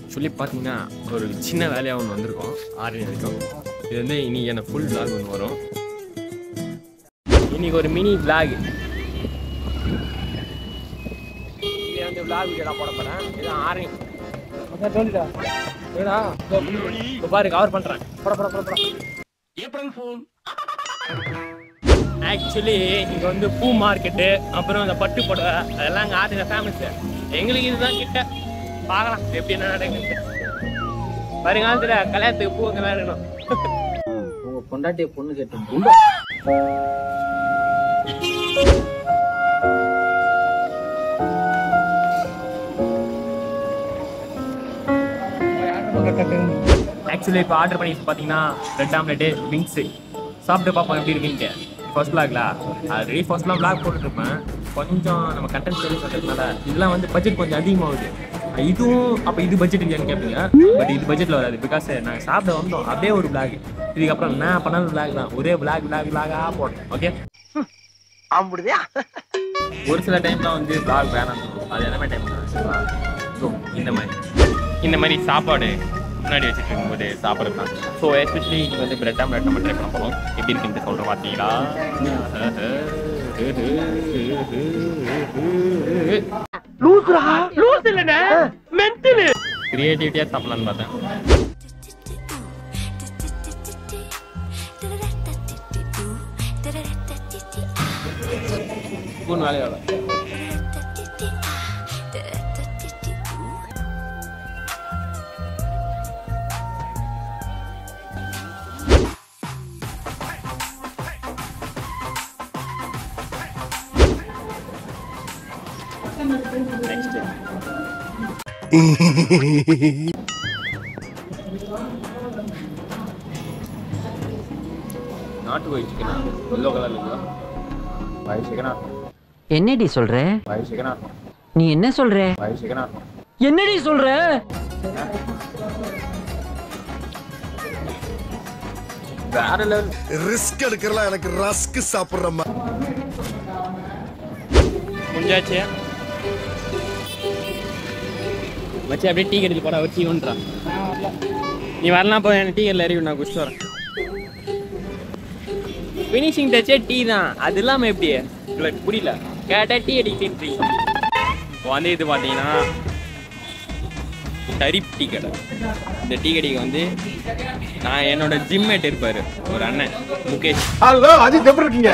Actually பார்த்தீங்கன்னா ஒரு சின்ன வேலையாக ஒன்று வந்திருக்கோம் ஆறு வரைக்கும் இது வந்து இன்னைக்கு எனக்கு ஃபுல் vlog ஒன்று வரும் இன்னைக்கு ஒரு மினி vlog இது வந்து vlog வீடியோலாம் போட போகிறேன் இதுதான் ஆரணி தோண்டிடா ஏடா இப்போ பாரு கவர் பண்ணுறேன் போட போட போட போட ஏப்ரல் ஃபோன் ஆக்சுவலி இங்கே வந்து பூ மார்க்கெட்டு அப்புறம் இந்த பட்டு புடவை அதெல்லாம் அங்கே ஆற்றுல ஃபேமஸ் எங்களுக்கு இதுதான் கிட்ட பார்க்கலாம் எப்படி என்ன நடக்குது வருங்காலத்தில் கல்யாணத்துக்கு பூ அங்கே இருக்கணும் உங்க பொண்டாட்டிய பொண்ணு கேட்டு ஆக்சுவலி இப்போ ஆர்டர் பண்ணி பார்த்தீங்கன்னா ரெட் ஆம்லெட்டு விங்ஸு சாப்பிட்டு பார்ப்போம் எப்படி இருக்குன்ட்டு ஃபர்ஸ்ட் பிளாக்ல ஆல்ரெடி ஃபர்ஸ்ட்லாம் பிளாக் போட்டுருப்பேன் கொஞ்சம் நம்ம கண்டென்ட் சர்வீஸ் வந்ததுனால இதெல்லாம் வந்து பட்ஜெட் கொஞ்சம் அதிகமாகுது இதுவும் அப்போ இது பட்ஜெட் இல்லையான்னு கேட்பீங்க பட் இது பட்ஜெட்டில் வராது பிகாஸ் நாங்கள் சாப்பிட வந்தோம் அப்படியே ஒரு பிளாக் இதுக்கப்புறம் நான் பண்ணாலும் பிளாக் தான் ஒரே பிளாக் பிளாக் பிளாகாக போட்டோம் ஓகே ஒரு சில டைம்லாம் வந்து பிளாக் வேணாம் தோணும். அது என்ன மாதிரி டைம் ஸோ இந்த மாதிரி இந்த மாதிரி சாப்பாடு முன்னாடி வச்சுட்டு இருக்கும்போது சாப்பிட்றது தான் ஸோ எஸ்பெஷலி நீங்கள் வந்து பிரெட் ஆம்லெட் நம்ம ட்ரை பண்ண போகிறோம் எப்படி இருக்குன்னு சொல்கிறோம் பார்த்தீங்களா கிரியேட்டிவிட்டியாக சாப்பிடலான்னு பார்த்தேன் ஸ்பூன் வேலையோட நெக்ஸ்ட் நாட்டு கோழி சிக்கனா எல்லோ கலர் இல்லைங்களா ஃபைவ் சிக்கனா என்னடி சொல்ற ஃபைவ் சிக்கனா நீ என்ன சொல்ற ஃபைவ் சிக்கனா என்னடி சொல்ற வேற லெவல் ரிஸ்க் எடுக்கிறலாம் எனக்கு ரஸ்க் சாப்பிடுற மாதிரி முடிஞ்சாச்சு மச்சி அப்படியே டீ கடையில் போட அவர் டீ ஒன்றான் நீ வரலாம் போ எனக்கு டீ கடையில் இறங்கி நான் குடிச்சு வரேன் ஃபினிஷிங் டச்சே டீ தான் அது இல்லாமல் எப்படி இல்லை புரியல கேட்டால் டீ அடிக்கிட்டு இப்போ வந்து இது பார்த்தீங்கன்னா ஷரீப் டீ கடை இந்த டீ கடைக்கு வந்து நான் என்னோட ஜிம்மேட் இருப்பார் ஒரு அண்ணன் முகேஷ் ஹலோ அஜித் எப்படி இருக்கீங்க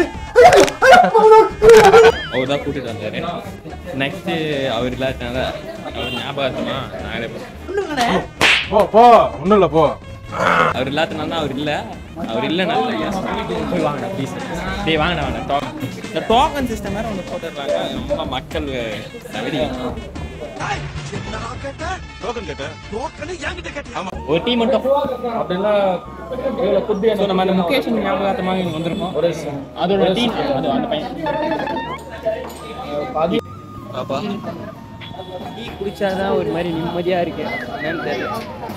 அவர் தான் கூட்டிட்டு வந்தாரு நெக்ஸ்ட் அவர் இல்லாதனால அவர் ஞாபகமா நாங்களே போறோம். போ போ ஒண்ணும் இல்ல போ அவர் இல்லாதனால தான் அவர் இல்ல அவர் இல்ல நல்ல போய் வாங்க ப்ளீஸ் டேய் வாங்க வாங்க டோக்கன் இந்த டோக்கன் சிஸ்டம் வேற ஒன்று போட்டுடுறாங்க ரொம்ப மக்கள் தவறி ஒரு டீ மட்டும் அப்படின்னா ஸோ நம்ம அந்த முகேஷ் ஞாபகார்த்தமாக இங்கே வந்திருக்கோம் அதோட டீ அது அந்த பையன் பாப்பா டீ குடிச்சாதான் ஒரு மாதிரி நிம்மதியா இருக்கு என்னன்னு தெரியல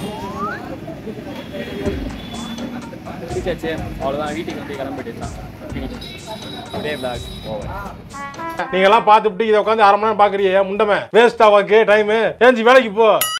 குடிச்சாச்சு அவ்வளோதான் வீட்டுக்கு வந்து கிளம்பிட்டு ஒரே பிளாக் ஓவர் நீங்க எல்லாம் பாத்துட்டு இதை உட்காந்து அரை மணி நேரம் பாக்குறீங்க முண்டமே வேஸ்ட் ஆவாக்கு டைம் ஏஞ்சி வேலைக்கு போ